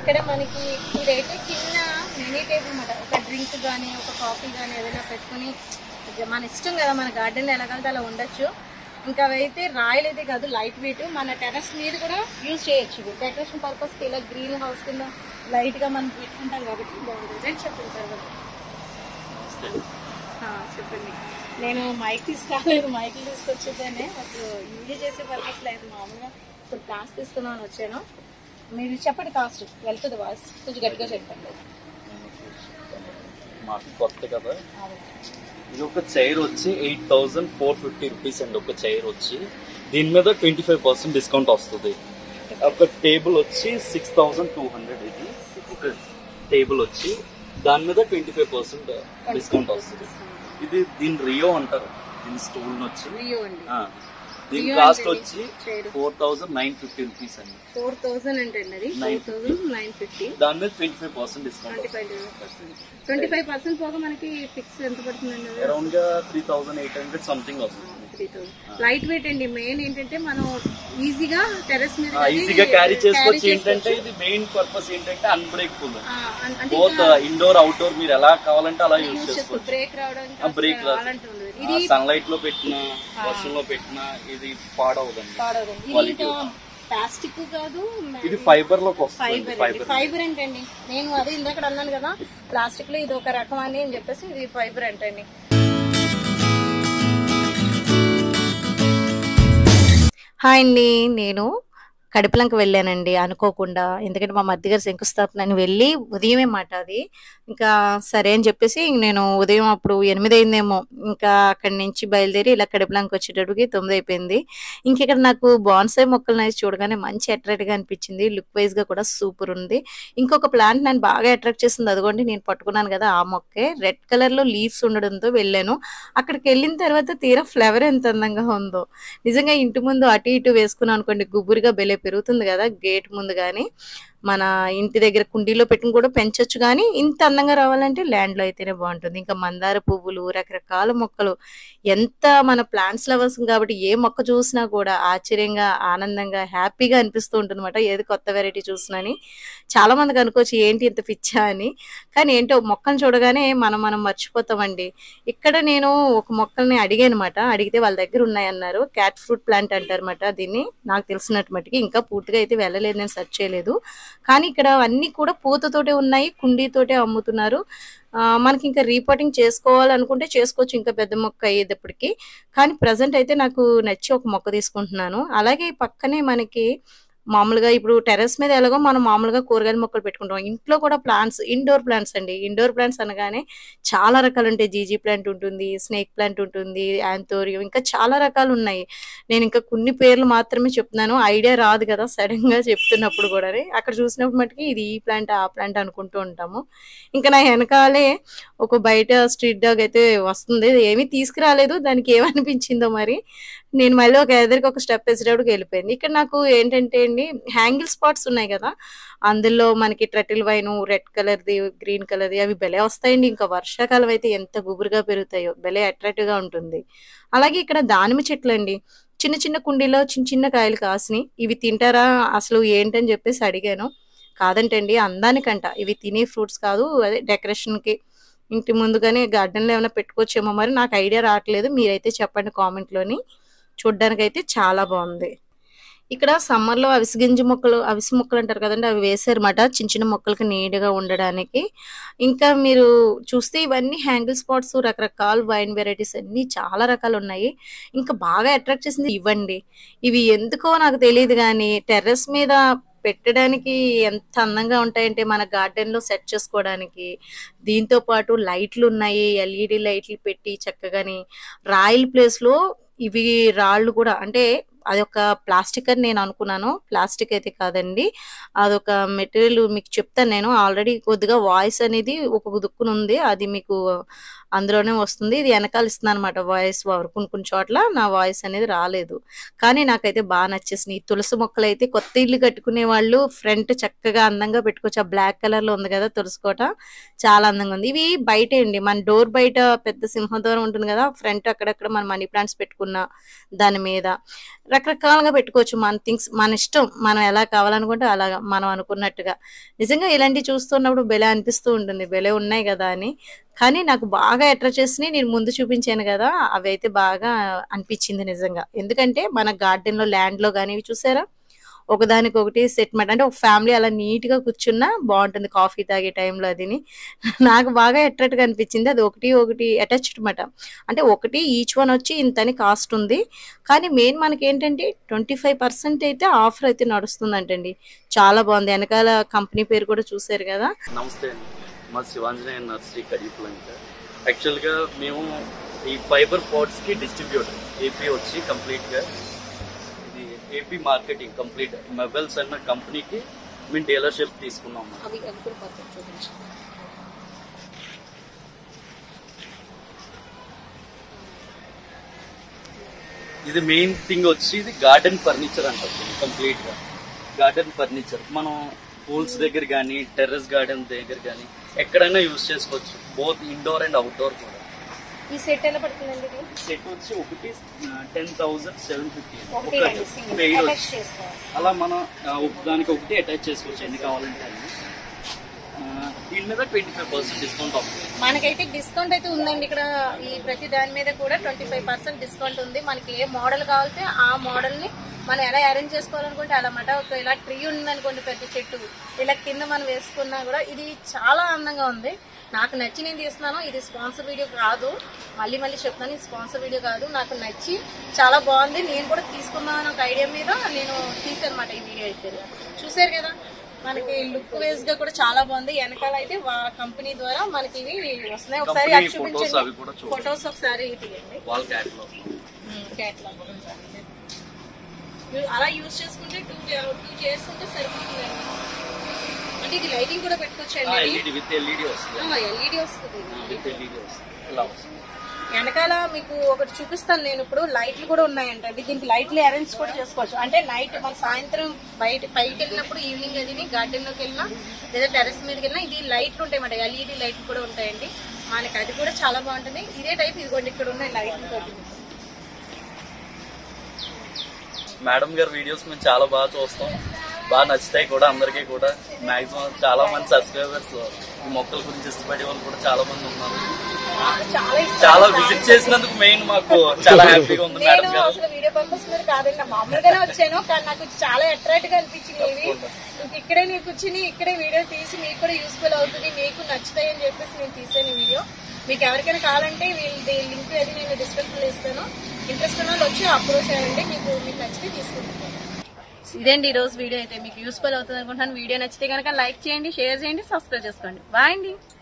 ఇక్కడ మనకి ఇదైతే చిన్న మినీ టేబుల్ అనమాట ఒక డ్రింక్ కానీ ఒక కాఫీ కానీ ఏదైనా పెట్టుకుని మన ఇష్టం కదా మన గార్డెన్లో ఎలా కలితే అలా ఉండొచ్చు ఇంకా అవైతే రాయలు అయితే కాదు లైట్ వెయిట్ మన టెరస్ మీద కూడా యూజ్ చేయొచ్చు ఇవి డెకరేషన్ పర్పస్కి ఇలా గ్రీన్ హౌస్ కింద లైట్గా మనం పెట్టుకుంటాం కాబట్టి బాగుంటుంది రేట్ చెప్పండి తర్వాత ఆ, చెప్పండి నేను మైక్ తీసుకురాలేదు మైక్ తీసుకొచ్చేదాన్ని అసలు యూజ్ చేసే పర్పస్ లేదు మామూలుగా ఇప్పుడు క్లాస్ తీసుకుందామని వచ్చాను మీరు చెప్పండి కాస్ట్ వెళ్తుంది వాయిస్ కొంచెం గట్టిగా చెప్పండి మాకు కొత్త కదా ఇది ఒక చైర్ వచ్చి eight thousand four fifty rupees అండి ఒక చైర్ వచ్చి దీని మీద ట్వంటీ ఫైవ్ పర్సెంట్ డిస్కౌంట్ వస్తుంది ఒక టేబుల్ వచ్చి సిక్స్ థౌసండ్ టూ హండ్రెడ్ ఇది ఒక టేబుల్ వచ్చి దాని మీద ట్వంటీ ఫైవ్ పర్సెంట్ డిస్కౌంట్ వస్తుంది ఇది దీని రియో అంటారు దీని స్టూల్ వచ్చి రియో అండి ఆ, దీని Rio కాస్ట్ అంటే వచ్చి chair. Four thousand nine fifty rupees అండి ఫోర్ థౌసండ్ అంటే అది ఫోర్ 950. థౌసండ్ నైన్ ఫిఫ్టీ దాని మీద twenty five percent discount twenty five percent twenty five percent పోగా మనకి ఫిక్స్ ఎంత పడుతుందండి అది? అరౌండ్ గా three thousand eight hundred something వస్తుంది త్రీ థౌసండ్ లైట్ వెయిట్ అండి మెయిన్ ఏంటంటే మనం ఈజీగా టెరెస్ మీద ఆ, కానీ ఈజీగా క్యారీ చేసుకోవచ్చు carry ఏంటంటే ఇది మెయిన్ పర్పస్ ఏంటంటే అన్బ్రేకబుల్ ఆ, అన్- అంటే బోత్ ఇండోర్ అవుట్డోర్ మీరు ఎలా కావాలంటే అలా యూజ్ యూజ్ చేసుకో చేసుకోవచ్చు బ్రేక్ రావడానికి ఆ, break రాదు. అలాంటి ఉండదు ఇది సన్లైట్ లో పెట్టినా వర్షంలో పెట్టినా ఇది పాడవదండి పాడవదండి ఇది Quality ఇంకా ప్లాస్టిక్ కాదు ఇది ఫైబర్ లోకి వస్తుంది ఫైబర్ అండి ఫైబర్ ఫైబర్ ఏంటండి నేను అదే ఇందాక అన్నాను కదా ప్లాస్టిక్ లో ఇది ఒక రకం అని అని చెప్పేసి ఇది ఫైబర్ అంటండి హాయ్ అండి నేను కడుపులంక వెళ్ళానండి అనుకోకుండా ఎందుకంటే మా మధ్య గారు శంకుస్థాపన అని వెళ్ళి ఉదయమే మాట అది ఇంకా సరే అని చెప్పేసి నేను ఉదయం అప్పుడు ఎనిమిది అయిందేమో ఇంకా అక్కడి నుంచి బయలుదేరి ఇలా కడుపులంక వచ్చేటప్పటికి తొమ్మిది అయిపోయింది ఇంక ఇక్కడ నాకు బాన్సాయ్ మొక్కలు నైస్ చూడగానే మంచి అట్రాక్ట్ గా అనిపించింది లుక్ వైజ్ గా కూడా సూపర్ ఉంది ఇంకొక ప్లాంట్ నన్ను బాగా అట్రాక్ట్ చేసింది అదిగోండి నేను పట్టుకున్నాను కదా ఆ మొక్కే రెడ్ కలర్ లో లీవ్స్ ఉండడంతో వెళ్ళాను అక్కడికి వెళ్ళిన తర్వాత తీరా ఫ్లవర్ ఎంత అందంగా ఉందో నిజంగా ఇంటి ముందు అటు ఇటు వేసుకున్నాను అనుకోండి గుబురుగా బెలే పెరుగుతుంది కదా గేట్ ముందు కానీ మన ఇంటి దగ్గర కుండీలో పెట్టుకుని కూడా పెంచొచ్చు కానీ ఇంత అందంగా రావాలంటే ల్యాండ్ లో అయితేనే బాగుంటుంది ఇంకా మందార పువ్వులు రకరకాల మొక్కలు ఎంత మన ప్లాంట్స్ లవర్స్ కాబట్టి ఏ మొక్క చూసినా కూడా ఆశ్చర్యంగా ఆనందంగా హ్యాపీగా అనిపిస్తూ ఉంటుంది అనమాట ఏది కొత్త వెరైటీ చూసినని చాలా మందికి అనుకోవచ్చు ఏంటి ఇంత పిచ్చా అని కానీ ఏంటో మొక్కను చూడగానే మనం మనం మర్చిపోతామండి ఇక్కడ నేను ఒక మొక్కల్ని అడిగాను అనమాట అడిగితే వాళ్ళ దగ్గర ఉన్నాయన్నారు క్యాట్ ఫ్రూట్ ప్లాంట్ అంటారన్నమాట దీన్ని నాకు తెలిసినట్టు మట్టుకి ఇంకా పూర్తిగా అయితే వెళ్ళలేదు నేను సెర్చ్ చేయలేదు కానీ ఇక్కడ అన్ని కూడా పూతతోటే ఉన్నాయి కుండీతోటే అమ్ముతున్నారు ఆ, మనకి ఇంకా రీపోర్టింగ్ చేసుకోవాలనుకుంటే చేసుకోవచ్చు ఇంకా పెద్ద మొక్క అయ్యేటప్పటికి కానీ ప్రజెంట్ అయితే నాకు నచ్చి ఒక మొక్క తీసుకుంటున్నాను అలాగే ఈ పక్కనే మనకి మామూలుగా ఇప్పుడు టెర్రస్ మీద ఎలాగో మనం మామూలుగా కూరగాయల మొక్కలు పెట్టుకుంటాం ఇంట్లో కూడా ప్లాంట్స్ ఇండోర్ ప్లాంట్స్ అండి ఇండోర్ ప్లాంట్స్ అనగానే చాలా రకాలు ఉంటాయి జీజీ ప్లాంట్ ఉంటుంది స్నేక్ ప్లాంట్ ఉంటుంది యాంథోరియం ఇంకా చాలా రకాలు ఉన్నాయి నేను ఇంకా కొన్ని పేర్లు మాత్రమే చెప్తున్నాను ఐడియా రాదు కదా సడన్ గా చెప్తున్నప్పుడు కూడా అక్కడ చూసినప్పుడు మటుకి ఇది ఈ ప్లాంట్ ఆ ప్లాంట్ అనుకుంటూ ఉంటాము ఇంకా నా వెనకాలే ఒక బయట స్ట్రీట్ డాగ్ అయితే వస్తుంది ఏమీ తీసుకురాలేదు దానికి ఏమనిపించిందో మరి నేను మళ్ళీ ఒక ఎదురుకి ఒక స్టెప్ వేసేటప్పుడు వెళ్ళిపోయింది ఇక్కడ నాకు ఏంటంటే అండి హ్యాంగిల్ స్పాట్స్ ఉన్నాయి కదా అందులో మనకి ట్రటిల్ వైన్ రెడ్ కలర్ది గ్రీన్ కలర్ది అవి భలే వస్తాయండి ఇంకా వర్షాకాలం అయితే ఎంత గుబురుగా పెరుగుతాయో భలే అట్రాక్టివ్ గా ఉంటుంది అలాగే ఇక్కడ దానిమ్మ చెట్లు అండి చిన్న చిన్న కుండీలో చిన్న చిన్న కాయలు కాసినాయి ఇవి తింటారా అసలు ఏంటని చెప్పేసి అడిగాను కాదంటండి అందానికంట ఇవి తినే ఫ్రూట్స్ కాదు అదే డెకరేషన్ కి ఇంటి ముందుగానే గార్డెన్ లో ఏమైనా పెట్టుకోవచ్చేమో మరి నాకు ఐడియా రావట్లేదు మీరైతే చెప్పండి కామెంట్ లోని చూడ్డానికి అయితే చాలా బాగుంది ఇక్కడ సమ్మర్ లో అవిసి గింజ మొక్కలు అవిసి మొక్కలు అంటారు కదండి అవి వేసారన్నమాట చిన్న చిన్న మొక్కలకి నీట్గా ఉండడానికి ఇంకా మీరు చూస్తే ఇవన్నీ హ్యాంగిల్ స్పాట్స్ రకరకాల వైన్ వెరైటీస్ అన్ని చాలా రకాలు ఉన్నాయి ఇంకా బాగా అట్రాక్ట్ చేసింది ఇవ్వండి ఇవి ఎందుకో నాకు తెలియదు కానీ టెర్రస్ మీద పెట్టడానికి ఎంత అందంగా ఉంటాయంటే మన గార్డెన్ లో సెట్ చేసుకోవడానికి దీంతో పాటు లైట్లు ఉన్నాయి ఎల్ఈడి లైట్లు పెట్టి చక్కగాని రాయల్ ప్లేస్ లో ఇవి రాళ్ళు కూడా అంటే అదొక ప్లాస్టిక్ అని నేను అనుకున్నాను ప్లాస్టిక్ అయితే కాదండి అదొక మెటీరియల్ మీకు చెప్తాను నేను ఆల్రెడీ కొద్దిగా వాయిస్ అనేది ఒక దుక్కున ఉంది అది మీకు అందులోనే వస్తుంది ఇది వెనకాల ఇస్తున్నాను అనమాట వాయిస్ ఓవర్ కొన్ని కొన్ని చోట్ల నా వాయిస్ అనేది రాలేదు కానీ నాకైతే బాగా నచ్చేసింది ఈ తులసి మొక్కలు అయితే కొత్త ఇల్లు కట్టుకునే వాళ్ళు ఫ్రంట్ చక్కగా అందంగా పెట్టుకోవచ్చు ఆ బ్లాక్ కలర్ లో ఉంది కదా తులసి కోట చాలా అందంగా ఉంది ఇవి బయటే అండి మన డోర్ బయట పెద్ద సింహద్వారం ఉంటుంది కదా ఫ్రంట్ అక్కడక్కడ మన మనీ ప్లాంట్స్ పెట్టుకున్న దాని మీద రకరకాలుగా పెట్టుకోవచ్చు మన థింగ్స్ మన ఇష్టం మనం ఎలా కావాలనుకుంటే అలాగా మనం అనుకున్నట్టుగా నిజంగా ఇలాంటివి చూస్తున్నప్పుడు బెలే అనిపిస్తూ ఉంటుంది బెలే ఉన్నాయి కదా అని కానీ నాకు బాగా అట్రాక్ట్ చేసినాయి నేను ముందు చూపించాను కదా అవి అయితే బాగా అనిపించింది నిజంగా ఎందుకంటే మన గార్డెన్ లో ల్యాండ్ లో కానీ ఇవి చూసారా ఒకదానికొకటి సెట్ మాట అంటే ఒక ఫ్యామిలీ అలా నీట్ గా కూర్చున్నా బాగుంటుంది కాఫీ తాగే టైంలో అదిని నాకు బాగా అట్రాక్ట్ గా అనిపించింది అది ఒకటి ఒకటి అటాచ్డ్ మాట అంటే ఒకటి ఈచ్ వన్ వచ్చి ఇంతని కాస్ట్ ఉంది కానీ మెయిన్ మనకి ఏంటంటే ట్వంటీ ఫైవ్ పర్సెంట్ అయితే ఆఫర్ అయితే నడుస్తుందంటండి చాలా బాగుంది వెనకాల కంపెనీ పేరు కూడా చూసారు కదా నమస్తే అండి మా శివాంజనేయ నర్సరీ కడిపులంక యాక్చువల్గా మేము ఈ ఫైబర్ పాట్స్కి డిస్ట్రిబ్యూటర్ ఏపీ వచ్చి కంప్లీట్గా ఇది ఏపీ మార్కెటింగ్ కంప్లీట్ మొబైల్స్ అన్న కంపెనీకి మేము డీలర్షిప్ తీసుకున్నాం అన్నమాట. అవి అంకుల్ పక్కన చూపించు ఇది మెయిన్ థింగ్ వచ్చి ఇది గార్డెన్ ఫర్నిచర్ అంటారు కంప్లీట్ గా గార్డెన్ ఫర్నిచర్ మనం పూల్స్ దగ్గర కానీ టెర్రస్ గార్డెన్ దగ్గర కానీ ఎక్కడైనా యూజ్ చేసుకోవచ్చు బోత్ ఇండోర్ అండ్ అవుట్డోర్ కూడా ఈ సెట్ ఎలా పడుతుందండి ఇది సెట్ వచ్చి ఒకటి టెన్ థౌసండ్ సెవెన్ ఫిఫ్టీ ఒకటి రెండు సింగిల్ పెయిర్ అటాచ్ వచ్చి చేసుకోవాలి అలా మనం ఆ, ఒక- దానికి ఒకటి అటాచ్ చేసుకోవచ్చు ఎన్ని కావాలంటే అన్ని ఆ, దీని మీద ట్వంటీ ఫైవ్ పర్సెంట్ డిస్కౌంట్ వస్తుంది మనకైతే డిస్కౌంట్ అయితే ఉందండి ఇక్కడ ఈ ప్రతి దాని మీద కూడా ట్వంటీ ఫైవ్ పర్సెంట్ డిస్కౌంట్ ఉంది మనకి ఏ మోడల్ కావాలంటే ఆ మోడల్ ని మనం ఎలా అరేంజ్ చేసుకోవాలనుకుంటే అలా ఒక ఇలా ట్రీ ఉందనుకోండి పెద్ద చెట్టు ఇలా కింద మనం వేసుకున్నా కూడా ఇది చాలా అందంగా ఉంది నాకు నచ్చి నేను తీస్తున్నాను ఇది స్పాన్సర్ వీడియో కాదు మళ్ళీ మళ్ళీ చెప్తాను ఇది స్పాన్సర్ వీడియో కాదు నాకు నచ్చి చాలా బాగుంది నేను కూడా తీసుకుందామని ఒక ఐడియా మీద నేను తీసాను అనమాట ఈ వీడియో అయితే చూసారు కదా మనకి లుక్ వేస్ గా కూడా చాలా బాగుంది వెనకాల అయితే కంపెనీ ద్వారా మనకి ఇవి వస్తున్నాయి ఒకసారి కంపెనీ అవి ఫొటోస్ అవి చూపించండి కూడా చూడండి ఫొటోస్ ఒకసారి తీయండి వాల్ క్యాటలాగ్ కేటలాగ్ అలా యూజ్ చేసుకుంటే టూ టూ చేసుకుంటే సరిపోతుంది అంటే ఇది లైటింగ్ కూడా పెట్టుకోవచ్చండి ఎల్ఈడి విత్ ఎల్ఈడి వస్తుంది ఎల్ఈడి వస్తుంది విత్ ఎల్ఈడి వస్తుంది ఇలా వస్తుంది వెనకాల మీకు ఒకటి చూపిస్తాను నేను ఇప్పుడు లైట్లు కూడా ఉన్నాయంటండి దీనికి లైట్లు అరేంజ్ కూడా చేసుకోవచ్చు అంటే నైట్ మన సాయంత్రం బయట పైకి వెళ్ళినప్పుడు ఈవినింగ్ అది గార్డెన్ లోకి వెళ్ళినా లేదా టెరెస్ మీదకి వెళ్ళినా ఇది లైట్లు ఉంటాయి మాట ఎల్ఈడి లైట్లు కూడా ఉంటాయండి మనకి అది కూడా చాలా బాగుంటుంది ఇదే టైప్ ఇదిగోండి ఇక్కడ ఉన్నాయి లైట్లు తోటి మేడం గారి వీడియోస్ మేము చాలా బాగా చూస్తాం బాగా నచ్చుతాయి కూడా అందరికీ కూడా మాక్సిమం చాలా మంది సబ్స్క్రైబర్స్ ఈ మొక్కల గురించి ఇష్టపడే వాళ్ళు కూడా చాలా మంది ఉన్నారు చాలా ఇష్టం చాలా విజిట్ చేసినందుకు మెయిన్ మాకు చాలా హ్యాపీగా ఉంది మేడం నేను గారు అసలు వీడియో పంపిస్తున్నది కాదండి నా మామూలుగానే వచ్చాను కానీ నాకు చాలా అట్రాక్ట్ గా అనిపించింది ఇవి ఇంక ఇక్కడే నేను కూర్చుని ఇక్కడే వీడియో తీసి మీకు కూడా యూస్ఫుల్ అవుతుంది మీకు నచ్చుతాయి అని చెప్పేసి నేను తీసాను ఈ వీడియో మీకు ఎవరికైనా కావాలంటే వీళ్ళది లింక్ అది నేను డిస్క్రిప్షన్ లో ఇస్తాను ఇంట్రెస్ట్ ఉన్న వాళ్ళు వచ్చి అప్రోచ్ అయ్యండి మీకు మీకు నచ్చితే తీసుకుంటాను ఇదేంటి ఈ రోజు వీడియో అయితే మీకు యూస్ఫుల్ అవుతుంది అనుకుంటున్నాను వీడియో నచ్చితే కనుక లైక్ చేయండి షేర్ చేయండి సబ్స్క్రైబ్ చేసుకోండి బాయ్ అండి